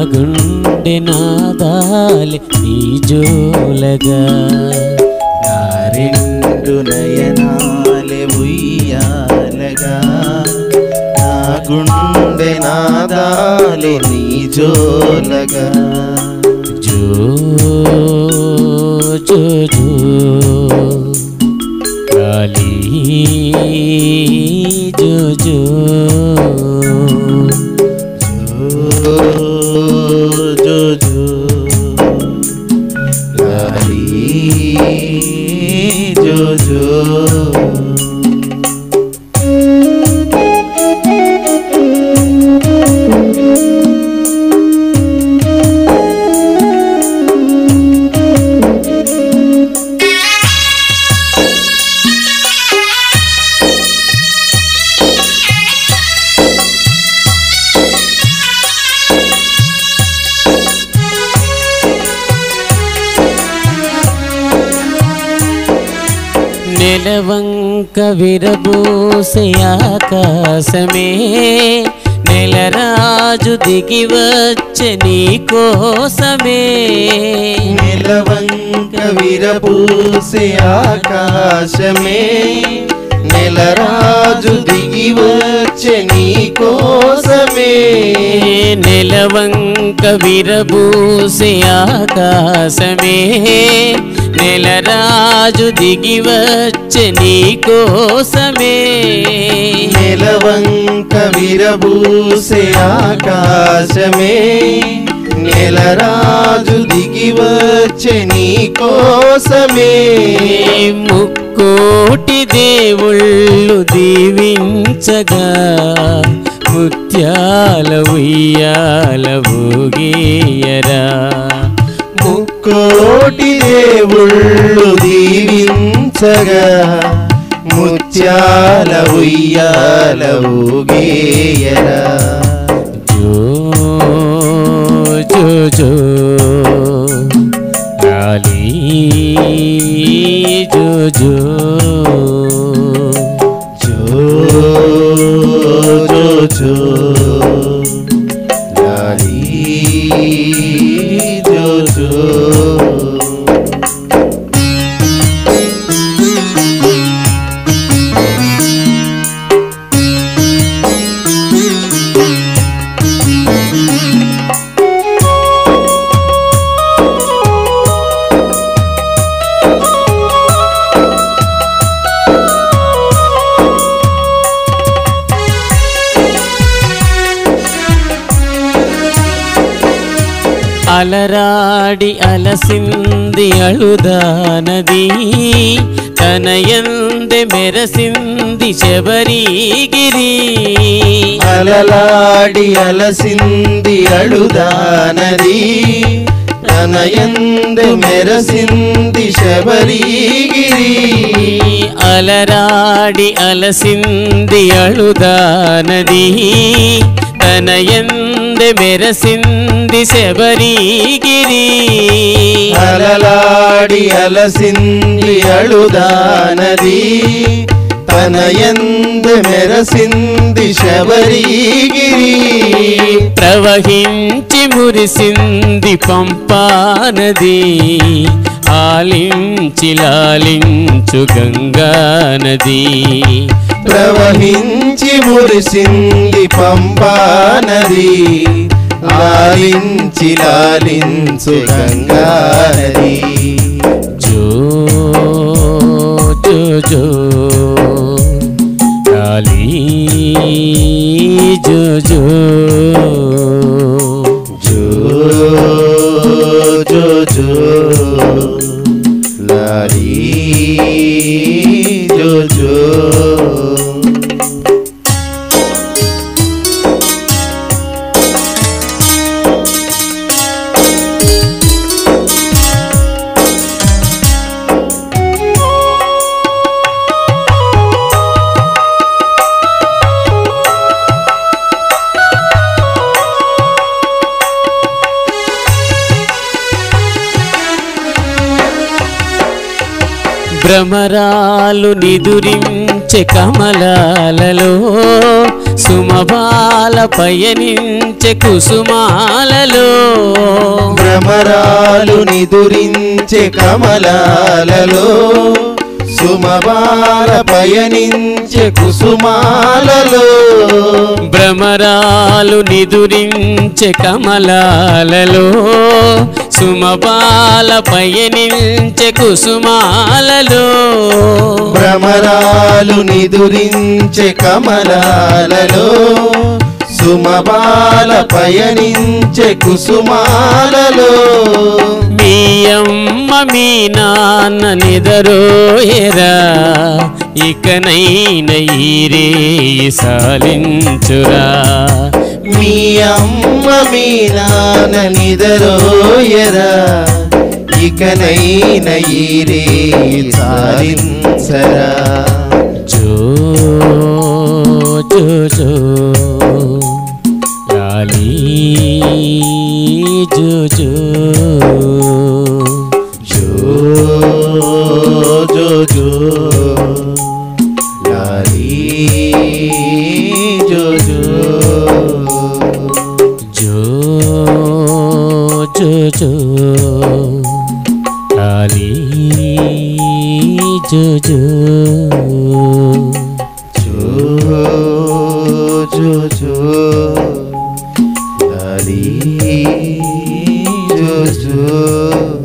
గుండె నాదాలి నీ జోలగా నా రెండు నయనాలే ఉయ్యాలగా నా గుండె నాదాలే నీ జోలగా జో జో జో కాళీ జో జో జో జో జో లాలీ జో జో నెలవంక విరబూసే ఆకాశమే నెలరాజు దిగి వచ్చే నీ కోసమే నెలవంక విరపూసే ఆకాశమే నెలరాజు దిగి వచ్చే నీ కోసమే నెలవంక విరబూసే ఆకాశమే నెలరాజు దిగి వచ్చే నీ కోసమే నెలవంక విరబూసే ఆకాశమే నెలరాజు దిగి వచ్చే నీ కోసమే ముక్కోటి దేవుళ్ళు దీవించగా ముత్యాల ఉయ్యాల ఊగేయరా ముక్కోటి దేవుళ్ళు దీవించగా ముత్యాల ఉయ్యాల ఊగేయరా జో జో జో గాలి జో జో జో జో జో లాలీ జో జో అలరాడి అలసింది అళుదానది తన ఎందె మెరసింది శబరిగిరి అలలాడి అలసింది అడుదానది తన ఎందు మెరసింది శబరిగిరి అలరాడి అలసింది అళుదానది తన ఎందె మెరసింది శబరిగిరి అలలాడి అలసింది అడుదానది తన ఎందు మెరసింది శబరిగిరి ప్రవహించి మురిసింది పంపానది ఆలించి లాలించు గంగా నది ప్రవహించి మురిసింది పంపా నది లాలించి లాలించు గంగా నది జో జో జో కాళీ జో జో జో జో జో లారీ జో జో భ్రమరాలు నిదురించే కమలాలలో సుమబాల పయనించే కుసుమాలలో భ్రమరాలు నిదురించే కమలాలలో సుమబాల పయనించే కుసుమాలలో భ్రమరాలు నిదురించే కమలాలలో సుమబాల పయనించే కుసుమాలలో భ్రమరాలు నిదురించే కమలాలలో సుమబాల పయనించే కుసుమాలలో మీ అమ్మ మీ నాన్న నిదరోయరా ఇకనైన ఈరే సాలించురా మీ అమ్మ మీ నాన్న నిదరోయరా ఇకనైన ఈరే సాధించరా జో జో జో లాలీ జో జో జో జో జో లాలీ జో జో జో జో జో లాలీ జో జో జో జో జో లాలీ జో జో